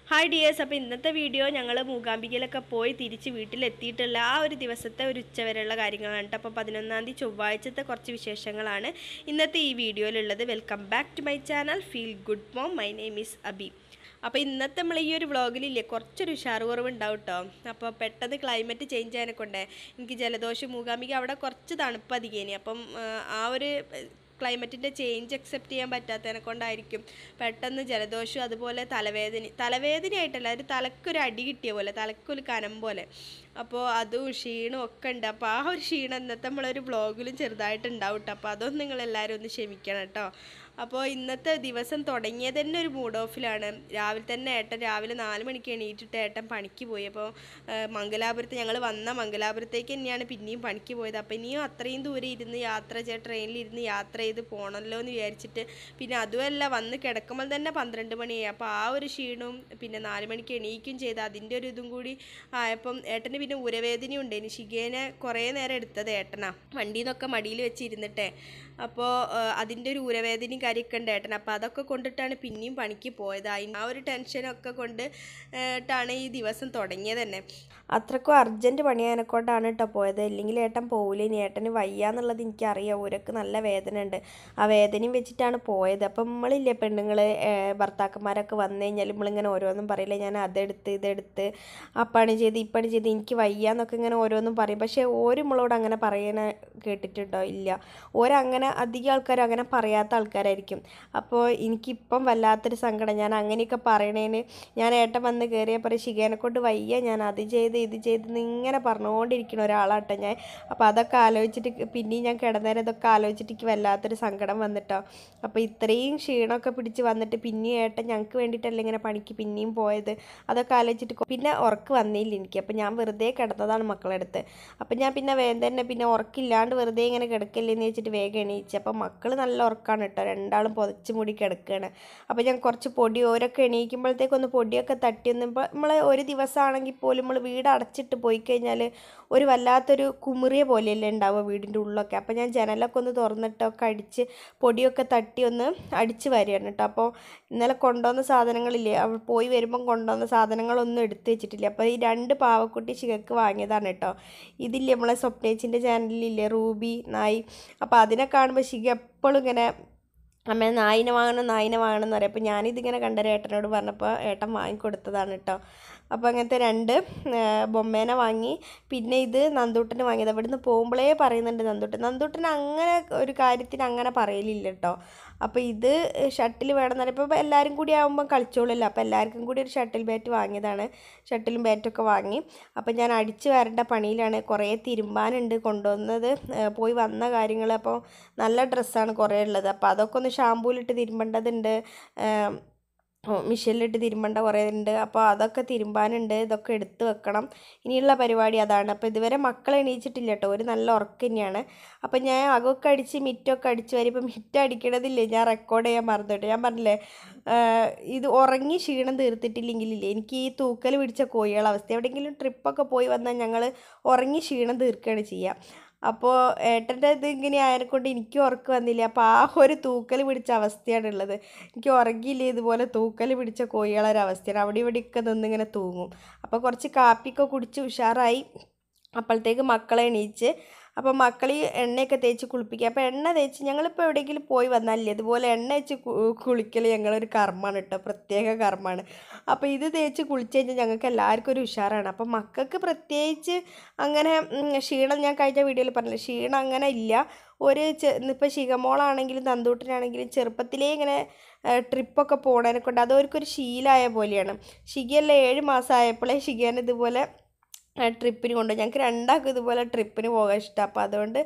hi dears അപ്പോൾ ഇന്നത്തെ video ഞങ്ങൾ മൂകാംബികയിലൊക്കെ പോയി തിരിച്ച് വീട്ടിലെത്തിയിട്ടുള്ള ആ ഒരു ദിവസത്തെ ഒരു ഉച്ചവരെയുള്ള കാര്യങ്ങളാണ് കേട്ടോ അപ്പോൾ പതിനൊന്നാം തീയതി ചൊവ്വാഴ്ചത്തെ കുറച്ച് വിശേഷങ്ങളാണ് ഇന്നത്തെ ഈ വീഡിയോയിലുള്ളത് welcome back to my channel feel good mom my name is Abi അപ്പോൾ ഇന്നത്തെ നമ്മൾ ഈ ഒരു വ്ളോഗിലില്ലേ കുറച്ചൊരു ഉഷാറ് കുറവ് ഉണ്ടാവും കേട്ടോ അപ്പോൾ പെട്ടെന്ന് ക്ലൈമറ്റ് ചേഞ്ച് ആയതിനെ കൊണ്ടേ എനിക്ക് ജലദോഷം മൂകാംബിക അവിടെ കുറച്ച് തണുപ്പ് അധികേനി അപ്പം ആ, ആ ഒരു ക്ലൈമറ്റിൻ്റെ ചേഞ്ച് അക്സെപ്റ്റ് ചെയ്യാൻ പറ്റാത്തതിനെ കൊണ്ടായിരിക്കും പെട്ടെന്ന് ജലദോഷം അതുപോലെ തലവേദന തലവേദനയായിട്ടല്ല ഒരു തലക്കൊരു അടി കിട്ടിയ പോലെ തലക്കൊരു കനം പോലെ അപ്പോൾ അതും ക്ഷീണവും ഒക്കെ ഉണ്ട് അപ്പോൾ ആ ഒരു ക്ഷീണം ഇന്നത്തെ നമ്മളൊരു വ്ളോഗിലും ചെറുതായിട്ട് ഉണ്ടാവും കേട്ടോ അപ്പോൾ അതൊന്നും നിങ്ങൾ എല്ലാവരും ഒന്ന് ക്ഷമിക്കണം കേട്ടോ അപ്പോൾ ഇന്നത്തെ ദിവസം തുടങ്ങിയത് തന്നെ ഒരു മൂഡ് ഓഫിലാണ് രാവിലെ തന്നെ ഏട്ടൻ രാവിലെ നാല് മണിക്ക് എണീറ്റിട്ട് ഏട്ടൻ പണിക്ക് പോയി അപ്പോൾ മംഗലാപുരത്ത് ഞങ്ങൾ വന്ന മംഗലാപുരത്തേക്ക് തന്നെയാണ് പിന്നെയും പണിക്ക് പോയത് അപ്പോൾ ഇനിയും അത്രയും ദൂരെ ഇരുന്ന് യാത്ര ചെയ്ത് ട്രെയിനിൽ ഇരുന്ന് യാത്ര ചെയ്ത് പോകണമല്ലോ എന്ന് വിചാരിച്ചിട്ട് പിന്നെ അതുമല്ല വന്ന് കിടക്കുമ്പോൾ തന്നെ പന്ത്രണ്ട് മണിയായി അപ്പോൾ ആ ഒരു ക്ഷീണവും പിന്നെ നാല് മണിക്ക് എണീക്കും ചെയ്ത് അതിൻ്റെ ഒരു ഇതും കൂടി ആയപ്പം ഏട്ടന് പിന്നെ ഉരവേദനയും ഉണ്ടായിന് ഷിഗേനെ കുറേ നേരം എടുത്തത് ഏട്ടനാ വണ്ടിയിൽ നിന്നൊക്കെ മടിയിൽ വെച്ചിരുന്നിട്ടേ അപ്പോൾ അതിൻ്റെ ഒരു ഉരവേദനയും കാര്യമൊക്കെ ഉണ്ട് ഏട്ടൻ അപ്പോൾ അതൊക്കെ കൊണ്ടിട്ടാണ് പിന്നെയും പണിക്ക് പോയത് അതിന് ആ ഒരു ടെൻഷനൊക്കെ കൊണ്ട് ട്ടാണ് ഈ ദിവസം തുടങ്ങിയത് തന്നെ അത്രക്കും അർജൻറ്റ് പണിയാനെ കൊണ്ടാണ് കേട്ടോ പോയത് ഇല്ലെങ്കിൽ ഏട്ടൻ പോവില്ല ഇനി ഏട്ടന് വയ്യാന്നുള്ളത് എനിക്കറിയാം ഊരക്ക് നല്ല വേദന ഉണ്ട് ആ വേദനയും വെച്ചിട്ടാണ് പോയത് അപ്പം നമ്മളില്ലേ പെണ്ണുങ്ങൾ ഭർത്താക്കന്മാരൊക്കെ വന്നു കഴിഞ്ഞാൽ നമ്മളിങ്ങനെ ഓരോന്നും പറയില്ല ഞാൻ അതെടുത്ത് ഇതെടുത്ത് ആ പണി ചെയ്ത് ഈ പണി ചെയ്ത് എനിക്ക് വയ്യാന്നൊക്കെ ഇങ്ങനെ ഓരോന്നും പറയും പക്ഷേ ഓര് നമ്മളോട് അങ്ങനെ പറയണ കേട്ടിട്ടുണ്ടോ ഇല്ല ഓരങ്ങനെ അധികം ആൾക്കാരും അങ്ങനെ പറയാത്ത ആൾക്കാരായിരിക്കും അപ്പോൾ എനിക്കിപ്പം വല്ലാത്തൊരു സങ്കടം ഞാൻ അങ്ങനെയൊക്കെ പറയണേന് ഞാൻ ഏട്ടൻ വന്ന് കയറിയ പറയും ശിഖേനെ കൊണ്ട് വയ്യ ഞാൻ അത് ചെയ്ത് ഇത് ചെയ്ത് എന്ന് ഇങ്ങനെ പറഞ്ഞുകൊണ്ടിരിക്കുന്ന ഒരാളാട്ടോ ഞാൻ അപ്പോൾ അതൊക്കെ ആലോചിച്ചിട്ട് പിന്നെയും ഞാൻ കിടന്നേരം ഇതൊക്കെ ആലോചിച്ചിട്ട് എനിക്ക് വല്ലാത്തൊരു സങ്കടം വന്നിട്ടോ അപ്പോൾ ഇത്രയും ക്ഷീണമൊക്കെ പിടിച്ച് വന്നിട്ട് പിന്നെയും ഏട്ടൻ ഞങ്ങൾക്ക് വേണ്ടിയിട്ടല്ല ഇങ്ങനെ പണിക്ക് പിന്നെയും പോയത് അതൊക്കെ ആലോചിച്ചിട്ട് കൊ- പിന്നെ ഉറക്ക് വന്നില്ല എനിക്ക് അപ്പോൾ ഞാൻ വെറുതെ കിടന്നതാണ് മക്കളെ അടുത്ത് അപ്പോൾ ഞാൻ പിന്നെ വേഗം തന്നെ പിന്നെ ഉറക്കില്ലാണ്ട് വെറുതെ ഇങ്ങനെ കിടക്കില്ലെന്ന് വെച്ചിട്ട് വേഗം എണീച്ച് അപ്പോൾ മക്കൾ നല്ല ഉറക്കാണ് കേട്ടോ രണ്ടാളും പുതച്ച് മൂടി കിടക്കുകയാണ് അപ്പോൾ ഞാൻ കുറച്ച് പൊടി ഓരൊക്കെ എണീക്കുമ്പോഴത്തേക്കൊന്ന് പൊടിയൊക്കെ തട്ടി ഒന്ന് ഇപ്പോൾ നമ്മൾ ഒരു ദിവസമാണെങ്കിൽ പോലും നമ്മൾ വീട് അടച്ചിട്ട് പോയി കഴിഞ്ഞാൽ ഒരു വല്ലാത്തൊരു കുമിറിയ പോലെയല്ലേ ഉണ്ടാവുക വീടിൻ്റെ ഉള്ളൊക്കെ അപ്പോൾ ഞാൻ ജനലൊക്കെ ഒന്ന് തുറന്നിട്ടൊക്കെ അടിച്ച് പൊടിയൊക്കെ തട്ടി ഒന്ന് അടിച്ച് വരികയാണ് കേട്ടോ അപ്പോൾ ഇന്നലെ കൊണ്ടുവന്ന സാധനങ്ങളില്ലേ അവൾ പോയി വരുമ്പം കൊണ്ടുവന്ന സാധനങ്ങളൊന്നും എടുത്ത് വെച്ചിട്ടില്ല അപ്പോൾ ഈ രണ്ട് പാവക്കുട്ടി ശിഖക്ക് വാങ്ങിയതാണ് കേട്ടോ ഇതില്ലേ നമ്മളെ സ്വപ്നേച്ചിൻ്റെ ചാനലിലില്ലേ റൂബി നായി അപ്പോൾ അതിനെ കാണുമ്പോൾ ശിഖ എപ്പോഴും ഇങ്ങനെ അമ്മ നായിനെ വാങ്ങണം നായിനെ വാങ്ങണം എന്ന് പറയും അപ്പോൾ ഞാനിതിങ്ങനെ കണ്ടൊരു ഏട്ടനോട് പറഞ്ഞപ്പോൾ ഏട്ടൻ വാങ്ങിക്കൊടുത്തതാണ് കേട്ടോ അപ്പോൾ അങ്ങനത്തെ രണ്ട് ആ, ബൊമ്മേനെ വാങ്ങി പിന്നെ ഇത് നന്ദൂട്ടന് വാങ്ങിയത് ഇവിടുന്ന് പോകുമ്പോഴേ പറയുന്നുണ്ട് നന്ദൂട്ടൻ നന്ദൂട്ടൻ അങ്ങനെ ഒരു കാര്യത്തിന് അങ്ങനെ പറയലില്ല കേട്ടോ അപ്പോൾ ഇത് ഷട്ടിൽ വേണമെന്ന് പറയുമ്പോൾ എല്ലാവരും കൂടി ആകുമ്പം കളിച്ചോളല്ലോ അപ്പോൾ എല്ലാവർക്കും കൂടി ഒരു ഷട്ടിൽ ബാറ്റ് വാങ്ങിയതാണ് ഷട്ടിലും ബാറ്റൊക്കെ വാങ്ങി അപ്പോൾ ഞാൻ അടിച്ച് വരേണ്ട പണിയിലാണ് കുറേ തിരുമ്പാനുണ്ട് കൊണ്ടുവന്നത് ഏ, പോയി വന്ന കാര്യങ്ങൾ അപ്പോൾ നല്ല ഡ്രസ്സാണ് കുറേ ഉള്ളത് അപ്പോൾ അതൊക്കെ ഒന്ന് ഷാമ്പൂലിട്ട് തിരുമ്പേണ്ടതുണ്ട് ഏം, ഓ, മിഷീനിലിട്ട് തിരുമ്പേണ്ട കുറേ ഉണ്ട് അപ്പോൾ അതൊക്കെ തിരുമ്പാനുണ്ട് ഇതൊക്കെ എടുത്ത് വെക്കണം ഇനിയുള്ള പരിപാടി അതാണ് അപ്പോൾ ഇതുവരെ മക്കൾ എണീച്ചിട്ടില്ല കേട്ടോ ഒരു നല്ല ഉറക്കം തന്നെയാണ് അപ്പോൾ ഞാൻ അകമൊക്കെ അടിച്ച് മിറ്റൊക്കെ അടിച്ച് വരും ഇപ്പം മിറ്റം അടിക്കണതില്ലേ ഞാൻ റെക്കോർഡ് ചെയ്യാൻ മറന്നു കേട്ടോ ഞാൻ പറഞ്ഞില്ലേ ആഹ് ഇത് ഉറങ്ങി ക്ഷീണം തീർത്തിട്ടില്ലെങ്കിലില്ലേ എനിക്ക് ഈ തൂക്കൽ പിടിച്ച കോഴികളെ അവസ്ഥ എവിടെയെങ്കിലും ട്രിപ്പൊക്കെ പോയി വന്നാൽ ഞങ്ങൾ ഉറങ്ങി ക്ഷീണം തീർക്കുകയാണ് ചെയ്യുക അപ്പോൾ ഏട്ടൻ്റെ ഇത് ഇങ്ങനെ ആയതിനെക്കൊണ്ട് എനിക്ക് ഉറക്കം വന്നില്ല അപ്പോൾ ആ ഒരു തൂക്കൽ പിടിച്ച അവസ്ഥയാണ് ഉള്ളത് എനിക്ക് ഉറങ്ങിയില്ല ഇതുപോലെ തൂക്കൽ പിടിച്ച കോഴികളെ ഒരു അവസ്ഥയാണ് അവിടെ ഇവിടെയൊക്കെ നിന്നിങ്ങനെ തൂങ്ങും അപ്പോൾ കുറച്ച് കാപ്പിയൊക്കെ കുടിച്ച് ഉഷാറായി അപ്പോഴത്തേക്ക് മക്കളെ എണീച്ച് അപ്പോൾ മക്കൾ ഈ എണ്ണയൊക്കെ തേച്ച് കുളിപ്പിക്കുക അപ്പോൾ എണ്ണ തേച്ച് ഞങ്ങളിപ്പോൾ എവിടെയെങ്കിലും പോയി വന്നാലില്ലേ ഇതുപോലെ എണ്ണ വെച്ച് കു- കുളിക്കൽ ഞങ്ങളൊരു കർമ്മമാണ് കേട്ടോ പ്രത്യേക കർമ്മമാണ് അപ്പോൾ ഇത് തേച്ച് കുളിച്ച് കഴിഞ്ഞാൽ ഞങ്ങൾക്ക് എല്ലാവർക്കും ഒരു ഉഷാറാണ് അപ്പോൾ മക്കൾക്ക് പ്രത്യേകിച്ച് അങ്ങനെ ഉം, ക്ഷീണം ഞാൻ കഴിഞ്ഞ വീഡിയോയിൽ പറഞ്ഞില്ല ക്ഷീണം അങ്ങനെ ഇല്ല ഒരു ചെ ഇപ്പോൾ ശിഖമോളാണെങ്കിലും തന്തൂട്ടനാണെങ്കിലും ചെറുപ്പത്തിലേ ഇങ്ങനെ ട്രിപ്പൊക്കെ പോണതിനെ കൊണ്ട് അതൊരുക്കൊരു ശീലമായ പോലെയാണ് ഷിഗയെല്ലാം ഏഴ് മാസം ആയപ്പോഴേ ഷിഗേനെ ഇതുപോലെ ട്രിപ്പിന് കൊണ്ടുപോയി ഞങ്ങൾക്ക് രണ്ടാൾക്കും ഇതുപോലെ ട്രിപ്പിന് പോകാൻ ഇഷ്ടം അപ്പോൾ അതുകൊണ്ട്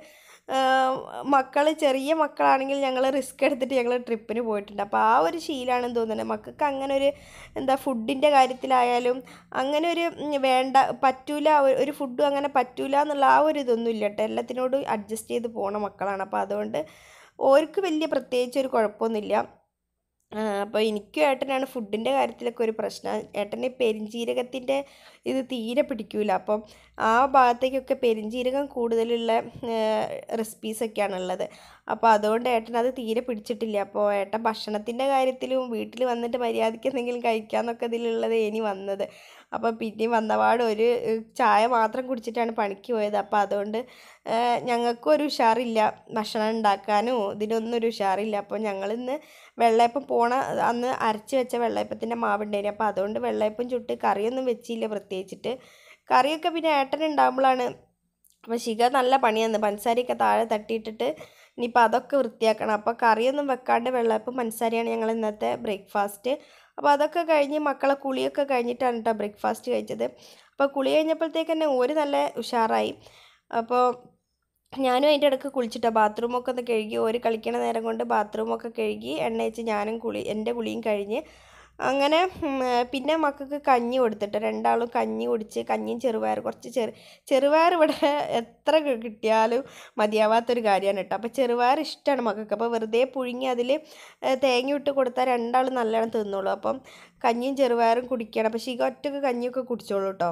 മക്കൾ ചെറിയ മക്കളാണെങ്കിൽ ഞങ്ങൾ റിസ്ക് എടുത്തിട്ട് ഞങ്ങൾ ട്രിപ്പിന് പോയിട്ടുണ്ട് അപ്പോൾ ആ ഒരു ശീലമാണെന്ന് തോന്നുന്നത് മക്കൾക്ക് അങ്ങനെ ഒരു എന്താ ഫുഡിൻ്റെ കാര്യത്തിലായാലും അങ്ങനെ ഒരു ഉം, വേണ്ട പറ്റൂല ഒ- ഒരു ഫുഡും അങ്ങനെ പറ്റൂല എന്നുള്ള ആ ഒരു ഇതൊന്നും ഇല്ല കേട്ടോ എല്ലാത്തിനോടും അഡ്ജസ്റ്റ് ചെയ്ത് പോണ മക്കളാണ് അപ്പോൾ അതുകൊണ്ട് ഓർക്ക് വലിയ പ്രത്യേകിച്ച് ഒരു കുഴപ്പമൊന്നുമില്ല അപ്പോൾ എനിക്കും ഏട്ടനാണ് ഫുഡിൻ്റെ കാര്യത്തിലൊക്കെ ഒരു പ്രശ്നം ഏട്ടന് പെരിഞ്ജീരകത്തിൻ്റെ ഇത് തീരെ പിടിക്കൂല അപ്പം ആ ഭാഗത്തേക്കൊക്കെ പെരിഞ്ജീരകം കൂടുതലുള്ള റെസിപ്പീസൊക്കെയാണ് ഉള്ളത് അപ്പോൾ അതുകൊണ്ട് ഏട്ടൻ അത് തീരെ പിടിച്ചിട്ടില്ല അപ്പോൾ ഏട്ടൻ ഭക്ഷണത്തിൻ്റെ കാര്യത്തിലും വീട്ടിൽ വന്നിട്ട് മര്യാദയ്ക്ക് എന്തെങ്കിലും കഴിക്കാമെന്നൊക്കെ ഇതിലുള്ളത് ഇനി വന്നത് അപ്പോൾ പിന്നെയും വന്നപാട് ഒരു ഏഹ്, ചായ മാത്രം കുടിച്ചിട്ടാണ് പണിക്ക് പോയത് അപ്പോൾ അതുകൊണ്ട് ഏഹ്, ഞങ്ങൾക്കും ഒരു ഉഷാറില്ല ഭക്ഷണം ഉണ്ടാക്കാനോ ഇതിനൊന്നും ഒരു ഉഷാറില്ല അപ്പോൾ ഞങ്ങളിന്ന് വെള്ളയപ്പം പോണ അന്ന് അരച്ച് വെച്ച വെള്ളയപ്പത്തിൻ്റെ മാവുണ്ടായിരുന്നു അപ്പോൾ അതുകൊണ്ട് വെള്ളയപ്പം ചുട്ട് കറിയൊന്നും വെച്ചില്ല പ്രത്യേകിച്ചിട്ട് കറിയൊക്കെ പിന്നെ ഏട്ടൻ ഉണ്ടാകുമ്പോഴാണ് അപ്പോൾ ശിഖ നല്ല പണിയാണ് പഞ്ചസാരയൊക്കെ താഴെ തട്ടിയിട്ടിട്ട് ഇനിയിപ്പോൾ അതൊക്കെ വൃത്തിയാക്കണം അപ്പോൾ കറിയൊന്നും വെക്കാണ്ട് വെള്ളയപ്പം പഞ്ചസാരയാണ് ഞങ്ങൾ ഇന്നത്തെ ബ്രേക്ക്ഫാസ്റ്റ് അപ്പോൾ അതൊക്കെ കഴിഞ്ഞ് മക്കളെ കുളിയൊക്കെ കഴിഞ്ഞിട്ടാണ് കേട്ടോ ബ്രേക്ക്ഫാസ്റ്റ് കഴിച്ചത് അപ്പോൾ കുളി കഴിഞ്ഞപ്പോഴത്തേക്ക് തന്നെ ഒരു നല്ല ഉഷാറായി അപ്പോൾ ഞാനും അതിൻ്റെ ഇടയ്ക്ക് കുളിച്ചിട്ടോ ബാത്റൂമൊക്കെ ഒന്ന് കഴുകി ഒരു കളിക്കണ നേരം കൊണ്ട് ബാത്റൂമൊക്കെ കഴുകി എണ്ണ വെച്ച് ഞാനും കുളി എൻ്റെ കുളിയും കഴിഞ്ഞ് അങ്ങനെ ഉം, പിന്നെ മക്കൾക്ക് കഞ്ഞി കൊടുത്തിട്ട് രണ്ടാളും കഞ്ഞി കുടിച്ച് കഞ്ഞിയും ചെറുപയർ കുറച്ച് ചെറു ചെറുപയർ ഇവിടെ എത്ര കി- കിട്ടിയാലും മതിയാവാത്തൊരു കാര്യമാണ് കേട്ടോ അപ്പോൾ ചെറുപയർ ഇഷ്ടമാണ് മക്കൾക്ക് അപ്പോൾ വെറുതെ പുഴുങ്ങി അതിൽ തേങ്ങ ഇട്ട് കൊടുത്താൽ രണ്ടാളും നല്ലോണം തിന്നോളൂ അപ്പം കഞ്ഞിയും ചെറുപയറും കുടിക്കണം അപ്പോൾ ശിഖ ഒറ്റക്ക് കഞ്ഞിയൊക്കെ കുടിച്ചോളൂ കേട്ടോ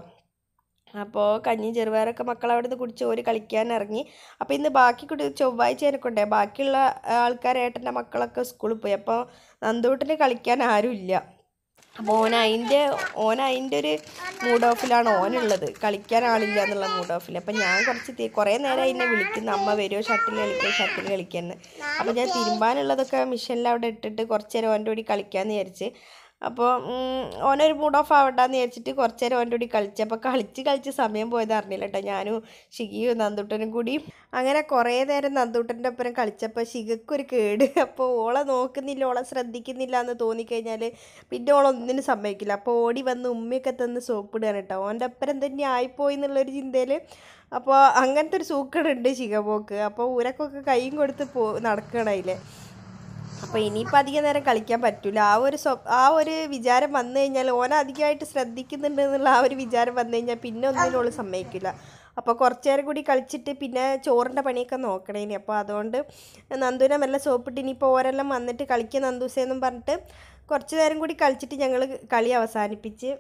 അപ്പോൾ കഞ്ഞിയും ചെറുപയറൊക്കെ മക്കൾ അവിടെ നിന്ന് കുടിച്ച് ഓര് കളിക്കാൻ ഇറങ്ങി അപ്പോൾ ഇന്ന് ബാക്കി കുട്ടി ചൊവ്വാഴ്ച എനക്കൊണ്ടേ ബാക്കിയുള്ള ആൾക്കാർ ഏട്ടൻ്റെ മക്കളൊക്കെ സ്കൂളിൽ പോയി അപ്പോൾ നന്ദൂട്ടിന് കളിക്കാൻ ആരുമില്ല അപ്പോൾ ഓൻ അതിൻ്റെ ഓൻ അതിൻ്റെ ഒരു മൂഡ് ഓഫിലാണ് ഓനുള്ളത് കളിക്കാൻ ആളില്ല എന്നുള്ള മൂഡ് ഓഫിൽ അപ്പോൾ ഞാൻ കുറച്ച് തി- കുറേ നേരം എന്നെ വിളിക്കുന്നു അമ്മ വരുമോ ഷട്ടിൽ കളിക്കുക ഷട്ടിൽ കളിക്കാന്ന് അപ്പോൾ ഞാൻ തിരുമ്പാനുള്ളതൊക്കെ മെഷീനിൽ അവിടെ ഇട്ടിട്ട് കുറച്ച് നേരം ഓൻ്റെ കൂടി കളിക്കാമെന്ന് വിചാരിച്ച് അപ്പോൾ ഉം, ഓനൊരു മൂഡ് ഓഫ് ആവണ്ടെന്ന് വിചാരിച്ചിട്ട് കുറച്ച് നേരം ഓൻ്റെ കൂടി കളിച്ച് അപ്പോൾ കളിച്ച് കളിച്ച് സമയം പോയത് അറിഞ്ഞില്ല കേട്ടോ ഞാനും ഷിഗിയും നന്ദുട്ടനും കൂടി അങ്ങനെ കുറേ നേരം നന്ദൂട്ടൻ്റെ ഒപ്പം കളിച്ചപ്പോൾ ഷിഗക്കൊരു കേട് അപ്പോൾ ഓളെ നോക്കുന്നില്ല ഓളെ ശ്രദ്ധിക്കുന്നില്ല എന്ന് തോന്നിക്കഴിഞ്ഞാൽ പിന്നെ ഓളൊന്നിനും സമ്മതിക്കില്ല അപ്പോൾ ഓടി വന്ന് ഉമ്മയൊക്കെ തന്ന് സോപ്പിടുകയാണ് കേട്ടോ ഓൻ്റെ ഒപ്പരം തന്നെ ആയിപ്പോയി എന്നുള്ളൊരു ചിന്തയിൽ അപ്പോൾ അങ്ങനത്തെ ഒരു സൂക്കടുണ്ട് ശിഖപോക്ക് അപ്പോൾ ഊരക്കൊക്കെ കൈയും കൊടുത്ത് പോ നടക്കണം അതിൽ അപ്പോൾ ഇനിയിപ്പോൾ അധികം നേരം കളിക്കാൻ പറ്റില്ല ആ ഒരു സ്വ ആ ഒരു വിചാരം വന്നു കഴിഞ്ഞാൽ ഓന അധികമായിട്ട് ശ്രദ്ധിക്കുന്നുണ്ട് എന്നുള്ള ആ ഒരു വിചാരം വന്നു കഴിഞ്ഞാൽ പിന്നെ ഒന്നിനും ഓള് സമ്മതിക്കില്ല അപ്പോൾ കുറച്ച് നേരം കൂടി കളിച്ചിട്ട് പിന്നെ ചോറിൻ്റെ പണിയൊക്കെ നോക്കണേ ഇനി അപ്പോൾ അതുകൊണ്ട് നന്ദുവിനെ മെല്ലെ സോപ്പിട്ട് ഇനിയിപ്പോൾ ഓരെല്ലാം വന്നിട്ട് കളിക്കുക നന്ദൂസേന്നും പറഞ്ഞിട്ട് കുറച്ച് നേരം കൂടി കളിച്ചിട്ട് ഞങ്ങൾ കളി അവസാനിപ്പിച്ച്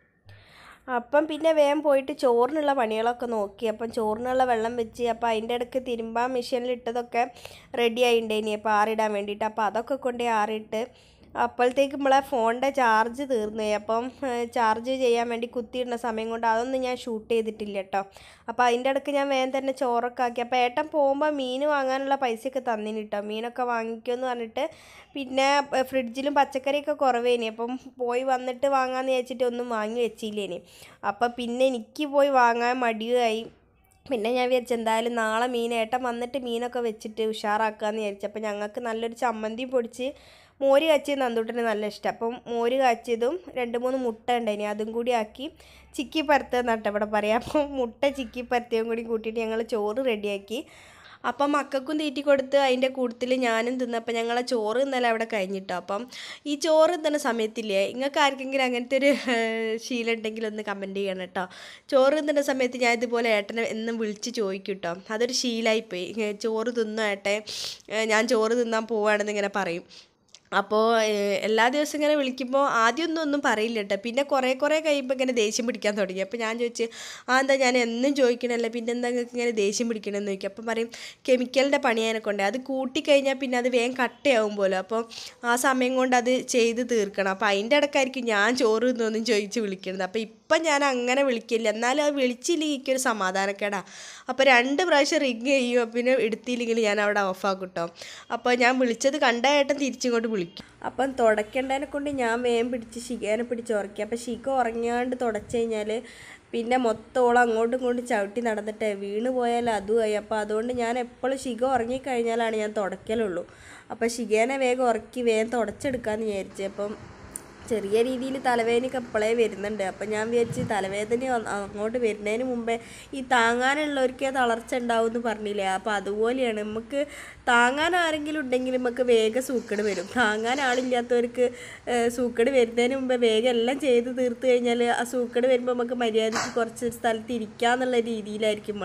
അപ്പം പിന്നെ വേഗം പോയിട്ട് ചോറിനുള്ള പണികളൊക്കെ നോക്കി അപ്പം ചോറിനുള്ള വെള്ളം വെച്ച് അപ്പോൾ അതിൻ്റെ ഇടയ്ക്ക് തിരുമ്പാൻ മെഷീനിൽ ഇട്ടതൊക്കെ റെഡി ആയിണ്ടേനി അപ്പോൾ ആറിടാൻ വേണ്ടിയിട്ട് അപ്പോൾ അതൊക്കെ കൊണ്ട് ആറിട്ട് അപ്പോഴത്തേക്ക് നമ്മളെ ഫോണിൻ്റെ ചാർജ് തീർന്നു പോയി അപ്പം ചാർജ് ചെയ്യാൻ വേണ്ടി കുത്തിയിടുന്ന സമയം കൊണ്ട് അതൊന്നും ഞാൻ ഷൂട്ട് ചെയ്തിട്ടില്ല കേട്ടോ അപ്പോൾ അതിൻ്റെ ഇടയ്ക്ക് ഞാൻ വേഗം തന്നെ ചോറൊക്കെ ആക്കി അപ്പോൾ ഏട്ടൻ പോകുമ്പോൾ മീൻ വാങ്ങാനുള്ള പൈസയൊക്കെ തന്നിന് കേട്ടോ മീനൊക്കെ വാങ്ങിക്കുമെന്ന് പറഞ്ഞിട്ട് പിന്നെ ഏ, ഫ്രിഡ്ജിലും പച്ചക്കറിയൊക്കെ കുറവേനി അപ്പം പോയി വന്നിട്ട് വാങ്ങാമെന്ന് വിചാരിച്ചിട്ട് ഒന്നും വാങ്ങി വെച്ചില്ലേനി അപ്പം പിന്നെ എനിക്ക് പോയി വാങ്ങാൻ മടിയായി പിന്നെ ഞാൻ വിചാരിച്ചു എന്തായാലും നാളെ മീൻ ഏട്ടൻ വന്നിട്ട് മീനൊക്കെ വെച്ചിട്ട് ഉഷാറാക്കാമെന്ന് വിചാരിച്ചു അപ്പം ഞങ്ങൾക്ക് നല്ലൊരു ചമ്മന്തി പൊടിച്ച് മോര് കാച്ചിയത് നന്ദൂട്ടന് നല്ല ഇഷ്ടം അപ്പം മോര് കാച്ചിയതും രണ്ട് മൂന്ന് മുട്ട ഉണ്ടായിനി അതും കൂടി ആക്കി ചിക്കി പരത്തുന്നട്ടെ ഇവിടെ പറയാം അപ്പം മുട്ട ചിക്കി പരത്തിയും കൂടി കൂട്ടിയിട്ട് ഞങ്ങൾ ചോറ് റെഡിയാക്കി അപ്പം മക്കൾക്കും തീറ്റി കൊടുത്ത് അതിൻ്റെ കൂട്ടത്തിൽ ഞാനും തിന്നപ്പോൾ ഞങ്ങളെ ചോറ് ഇന്നലെ അവിടെ കഴിഞ്ഞിട്ടോ അപ്പം ഈ ചോറ് തിന്നുന്ന സമയത്തില്ലേ നിങ്ങൾക്ക് ആർക്കെങ്കിലും അങ്ങനത്തെ ഒരു ഏഹ്, ശീലം ഉണ്ടെങ്കിൽ ഒന്ന് കമൻറ്റ് ചെയ്യണം കേട്ടോ ചോറ് തിന്നുന്ന സമയത്ത് ഞാൻ ഇതുപോലെ ഏട്ടനെ എന്നും വിളിച്ച് ചോദിക്കും കേട്ടോ അതൊരു ശീലമായിപ്പോയി ഏഹ്, ചോറ് തിന്നോ ഏട്ടെ ഏഹ്, ഞാൻ ചോറ് തിന്നാൻ പോവുകയാണെന്ന് ഇങ്ങനെ പറയും അപ്പോൾ എല്ലാ ദിവസവും ഇങ്ങനെ വിളിക്കുമ്പോൾ ആദ്യമൊന്നും ഒന്നും പറയില്ല കേട്ടോ പിന്നെ കുറേ കുറേ കഴിയുമ്പോൾ ഇങ്ങനെ ദേഷ്യം പിടിക്കാൻ തുടങ്ങി അപ്പോൾ ഞാൻ ചോദിച്ച് ആ എന്താ ഞാൻ എന്നും ചോദിക്കണല്ലേ പിന്നെ എന്താ നിങ്ങൾക്ക് ഇങ്ങനെ ദേഷ്യം പിടിക്കണമെന്ന് ചോദിക്കും അപ്പം പറയും കെമിക്കലിൻ്റെ പണിയാനെ കൊണ്ട് അത് കൂട്ടിക്കഴിഞ്ഞാൽ പിന്നെ അത് വേഗം കട്ടയാവും പോലും അപ്പോൾ ആ സമയം കൊണ്ട് അത് ചെയ്ത് തീർക്കണം അപ്പോൾ അതിൻ്റെ ഇടയ്ക്കായിരിക്കും ഞാൻ ചോറ് തിന്നൊന്നും ചോദിച്ച് വിളിക്കുന്നത് അപ്പോൾ ഇപ്പം ഞാൻ അങ്ങനെ വിളിക്കില്ല എന്നാലും അത് വിളിച്ചില്ലെങ്കിൽ എനിക്കൊരു സമാധാനക്കേടാ അപ്പോൾ രണ്ട് പ്രാവശ്യം റിങ് ചെയ്യും പിന്നെ എടുത്തില്ലെങ്കിൽ ഞാൻ അവിടെ ഓഫാക്കും കേട്ടോ അപ്പോൾ ഞാൻ വിളിച്ചത് കണ്ട ഏട്ടൻ തിരിച്ചിങ്ങോട്ട് വിളിക്കും അപ്പം തുടയ്ക്കേണ്ടതിനെ കൊണ്ട് ഞാൻ വേഗം പിടിച്ച് ശിഖേനെ പിടിച്ച് ഉറക്കി അപ്പോൾ ശിഖ ഉറങ്ങാണ്ട് തുടച്ച് കഴിഞ്ഞാൽ പിന്നെ മൊത്തോളം അങ്ങോട്ടും ഇങ്ങോട്ടും ചവിട്ടി നടന്നിട്ട് വീണ് പോയാൽ അതുമായി അപ്പോൾ അതുകൊണ്ട് ഞാൻ എപ്പോഴും ശിഖ ഉറങ്ങിക്കഴിഞ്ഞാലാണ് ഞാൻ തുടയ്ക്കലുള്ളൂ അപ്പോൾ ശിഖേനെ വേഗം ഉറക്കി വേഗം തുടച്ചെടുക്കാമെന്ന് വിചാരിച്ചു അപ്പം ചെറിയ രീതിയിൽ തലവേദനയൊക്കെ ഇപ്പോഴേ വരുന്നുണ്ട് അപ്പം ഞാൻ വിചാരിച്ച് തലവേദന വന്ന് അങ്ങോട്ട് വരുന്നതിന് മുമ്പേ ഈ താങ്ങാനുള്ളവർക്കേ തളർച്ച ഉണ്ടാവും എന്ന് പറഞ്ഞില്ലേ അപ്പോൾ അതുപോലെയാണ് നമുക്ക് താങ്ങാൻ ആരെങ്കിലും ഉണ്ടെങ്കിൽ നമുക്ക് വേഗം സൂക്കട് വരും താങ്ങാൻ ആളില്ലാത്തവർക്ക് ഏഹ്, സൂക്കട് വരുന്നതിന് മുമ്പേ വേഗം എല്ലാം ചെയ്ത് തീർത്ത് കഴിഞ്ഞാൽ ആ സൂക്കട് വരുമ്പോൾ നമുക്ക് മര്യാദയ്ക്ക് കുറച്ച് സ്ഥലത്ത് ഇരിക്കാന്നുള്ള രീതിയിലായിരിക്കും നമ്മൾ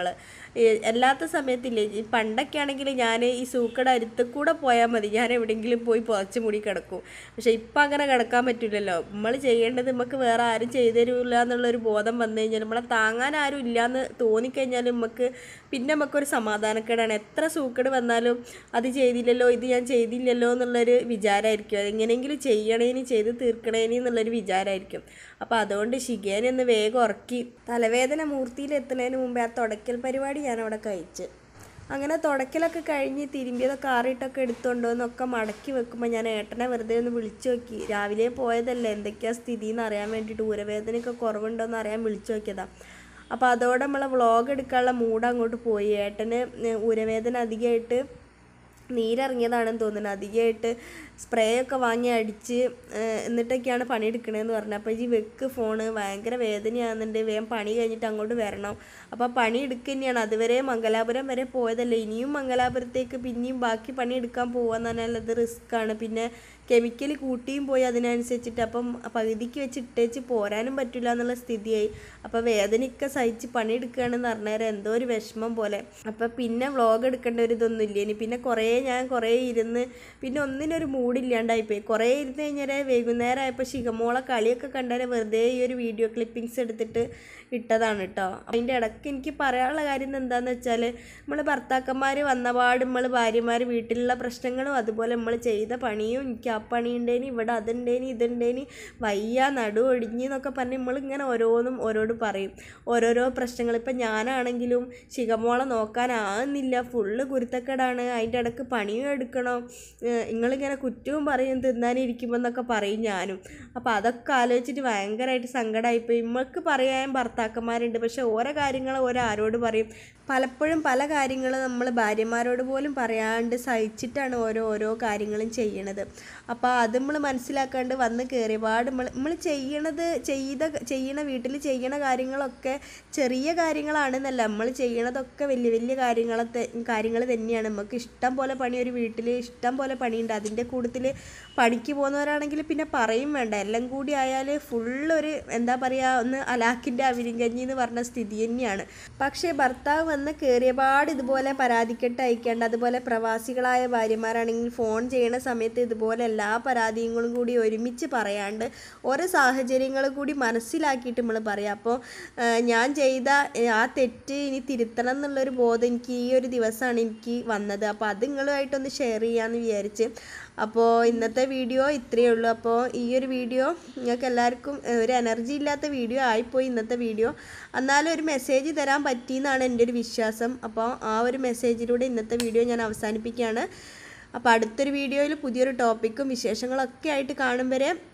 ഈ അല്ലാത്ത സമയത്തില്ലേ ഈ പണ്ടൊക്കെ ആണെങ്കിൽ ഞാൻ ഈ സൂക്കട അരുത്ത് കൂടെ പോയാൽ മതി ഞാൻ എവിടെയെങ്കിലും പോയി പുറച്ച് മുടി കിടക്കും പക്ഷെ ഇപ്പം അങ്ങനെ കിടക്കാൻ പറ്റില്ലല്ലോ നമ്മൾ ചെയ്യേണ്ടത് നമുക്ക് വേറെ ആരും ചെയ്തു തരില്ല എന്നുള്ളൊരു ബോധം വന്നു കഴിഞ്ഞാൽ നമ്മളെ താങ്ങാൻ ആരും ഇല്ലയെന്ന് തോന്നിക്കഴിഞ്ഞാൽ നമുക്ക് പിന്നെ നമുക്കൊരു സമാധാനക്കേടാണ് എത്ര സൂക്കട് വന്നാലും അത് ചെയ്തില്ലല്ലോ ഇത് ഞാൻ ചെയ്തില്ലല്ലോ എന്നുള്ളൊരു വിചാരമായിരിക്കും അതെങ്ങനെയെങ്കിലും ചെയ്യണേനി ചെയ്ത് തീർക്കണേനി എന്നുള്ളൊരു വിചാരമായിരിക്കും അപ്പോൾ അതുകൊണ്ട് ശിഖേനെ ഒന്ന് വേഗം ഉറക്കി തലവേദന മൂർത്തിയിലെത്തുന്നതിന് മുമ്പേ ആ തുടക്കൽ പരിപാടി ഞാൻ അവിടെ കഴിച്ച് അങ്ങനെ തുടക്കലൊക്കെ കഴിഞ്ഞ് തിരുമ്പിയതൊക്കെ ആറിയിട്ടൊക്കെ എടുത്തുകൊണ്ടുവന്നൊക്കെ മടക്കി വെക്കുമ്പോൾ ഞാൻ ഏട്ടനെ വെറുതെ ഒന്ന് വിളിച്ചു നോക്കി രാവിലെ പോയതല്ലേ എന്തൊക്കെയാ സ്ഥിതി എന്ന് അറിയാൻ വേണ്ടിയിട്ട് ഊരവേദനയൊക്കെ കുറവുണ്ടോ എന്ന് അറിയാൻ വിളിച്ചു നോക്കിയതാണ് അപ്പോൾ അതോടെ നമ്മളെ വ്ളോഗ് എടുക്കാനുള്ള മൂഡ് അങ്ങോട്ട് പോയി ഏട്ടന് ഊരവേദന അധികമായിട്ട് നീരിറങ്ങിയതാണെന്ന് തോന്നുന്നത് അധികമായിട്ട് സ്പ്രേ ഒക്കെ വാങ്ങി അടിച്ച് ഏഹ്, എന്നിട്ടൊക്കെയാണ് പണിയെടുക്കണതെന്ന് പറഞ്ഞത് അപ്പോൾ ഈ വെക്ക് ഫോണ് ഭയങ്കര വേദനയാകുന്നുണ്ട് വേഗം പണി കഴിഞ്ഞിട്ട് അങ്ങോട്ട് വരണം അപ്പോൾ പണി എടുക്കുക തന്നെയാണ് അതുവരെ മംഗലാപുരം വരെ പോയതല്ലേ ഇനിയും മംഗലാപുരത്തേക്ക് പിന്നെയും ബാക്കി പണി എടുക്കാൻ പോകാന്ന് പറഞ്ഞാൽ അത് റിസ്ക്കാണ് പിന്നെ കെമിക്കൽ കൂട്ടിയും പോയി അതിനനുസരിച്ചിട്ട് അപ്പം പകുതിക്ക് വെച്ച് ഇട്ടേച്ച് പോരാനും പറ്റില്ല എന്നുള്ള സ്ഥിതിയായി അപ്പോൾ വേദനയൊക്കെ സഹിച്ച് പണിയെടുക്കുകയാണെന്ന് പറഞ്ഞാൽ എന്തോ ഒരു വിഷമം പോലെ അപ്പോൾ പിന്നെ വ്ളോഗ് എടുക്കേണ്ട ഒരു ഇതൊന്നും ഇല്ല ഇനി പിന്നെ കുറേ ഞാൻ കുറേ ഇരുന്ന് പിന്നെ ഒന്നിനൊരു മൂഡില്ലാണ്ടായിപ്പോയി കുറേ ഇരുന്ന് കഴിഞ്ഞാൽ വൈകുന്നേരം ആയപ്പോൾ ശിഖമോളെ കളിയൊക്കെ കണ്ടാൽ വെറുതെ ഈ ഒരു വീഡിയോ ക്ലിപ്പിങ്സ് എടുത്തിട്ട് ഇട്ടതാണ് കേട്ടോ അതിൻ്റെ ഇടയ്ക്ക് എനിക്ക് പറയാനുള്ള കാര്യം എന്താണെന്ന് വെച്ചാൽ നമ്മൾ ഭർത്താക്കന്മാർ വന്നപാട് നമ്മൾ ഭാര്യമാർ വീട്ടിലുള്ള പ്രശ്നങ്ങളും അതുപോലെ നമ്മൾ ചെയ്ത പണിയും എനിക്ക് ആ പണി ഉണ്ടേനി ഇവിടെ അതുണ്ടേനി ഇതുണ്ടേനി വയ്യ നടു ഒടിഞ്ഞ് എന്നൊക്കെ പറഞ്ഞ് നമ്മളിങ്ങനെ ഓരോന്നും ഓരോട് പറയും ഓരോരോ പ്രശ്നങ്ങൾ ഇപ്പം ഞാനാണെങ്കിലും ശിഖമോളെ നോക്കാനാകുന്നില്ല ഫുള്ള് കുരുത്തക്കേടാണ് അതിൻ്റെ ഇടയ്ക്ക് പണിയും എടുക്കണം ഏഹ് നിങ്ങളിങ്ങനെ കുറ്റവും പറയും തിന്നാനിരിക്കുമ്പോൾ എന്നൊക്കെ പറയും ഞാനും അപ്പോൾ അതൊക്കെ ആലോചിച്ചിട്ട് ഭയങ്കരമായിട്ട് സങ്കടമായിപ്പോയി നമ്മൾക്ക് പറയാൻ ഭർത്താക്കന്മാരുണ്ട് പക്ഷെ ഓരോ കാര്യങ്ങൾ ഓരോ ആരോട് പറയും പലപ്പോഴും പല കാര്യങ്ങൾ നമ്മൾ ഭാര്യമാരോട് പോലും പറയാണ്ട് സഹിച്ചിട്ടാണ് ഓരോ ഓരോ കാര്യങ്ങളും ചെയ്യണത് അപ്പോൾ അത് നമ്മൾ മനസ്സിലാക്കാണ്ട് വന്ന് കയറിയപാട് നമ്മൾ നമ്മൾ ചെയ്യണത് ചെയ്ത ചെയ്യണ വീട്ടിൽ ചെയ്യണ കാര്യങ്ങളൊക്കെ ചെറിയ കാര്യങ്ങളാണെന്നല്ല നമ്മൾ ചെയ്യണതൊക്കെ വലിയ വലിയ കാര്യങ്ങളത്തെ കാര്യങ്ങൾ തന്നെയാണ് നമുക്ക് ഇഷ്ടം പോലെ പണി ഒരു വീട്ടിൽ ഇഷ്ടം പോലെ പണിയുണ്ട് അതിൻ്റെ കൂട്ടത്തിൽ പണിക്ക് പോകുന്നവരാണെങ്കിൽ പിന്നെ പറയും വേണ്ട എല്ലാം കൂടി ആയാൽ ഫുള്ളൊരു എന്താ പറയുക ഒന്ന് അലാക്കിൻ്റെ അവിരിങ്കഞ്ഞി എന്ന് പറഞ്ഞ സ്ഥിതി തന്നെയാണ് പക്ഷേ ഭർത്താവ് വന്ന് കയറിയപാട് ഇതുപോലെ പരാതിക്കെട്ട് അയക്കേണ്ട അതുപോലെ പ്രവാസികളായ ഭാര്യമാരാണെങ്കിൽ ഫോൺ ചെയ്യണ സമയത്ത് ഇതുപോലെ എല്ലാ പരാതികളും കൂടി ഒരുമിച്ച് പറയാണ്ട് ഓരോ സാഹചര്യങ്ങൾ കൂടി മനസ്സിലാക്കിയിട്ട് നമ്മൾ പറയാം അപ്പോൾ ഞാൻ ചെയ്ത ഏ, ആ തെറ്റ് ഇനി തിരുത്തണം എന്നുള്ളൊരു ബോധം എനിക്ക് ഈ ഒരു ദിവസമാണ് എനിക്ക് വന്നത് അപ്പോൾ അത് നിങ്ങളുമായിട്ടൊന്ന് ഷെയർ ചെയ്യാമെന്ന് വിചാരിച്ച് അപ്പോൾ ഇന്നത്തെ വീഡിയോ ഇത്രയേ ഉള്ളൂ അപ്പോൾ ഈ ഒരു വീഡിയോ നിങ്ങൾക്ക് എല്ലാവർക്കും ഏ, ഒരു എനർജി ഇല്ലാത്ത വീഡിയോ ആയിപ്പോയി ഇന്നത്തെ വീഡിയോ എന്നാലും ഒരു മെസ്സേജ് തരാൻ പറ്റിയെന്നാണ് എൻ്റെ ഒരു വിശ്വാസം അപ്പോൾ ആ ഒരു മെസ്സേജിലൂടെ ഇന്നത്തെ വീഡിയോ ഞാൻ അവസാനിപ്പിക്കുകയാണ് അപ്പോൾ അടുത്തൊരു വീഡിയോയിൽ പുതിയൊരു ടോപ്പിക്കും വിശേഷങ്ങളൊക്കെ ആയിട്ട് കാണും വരെ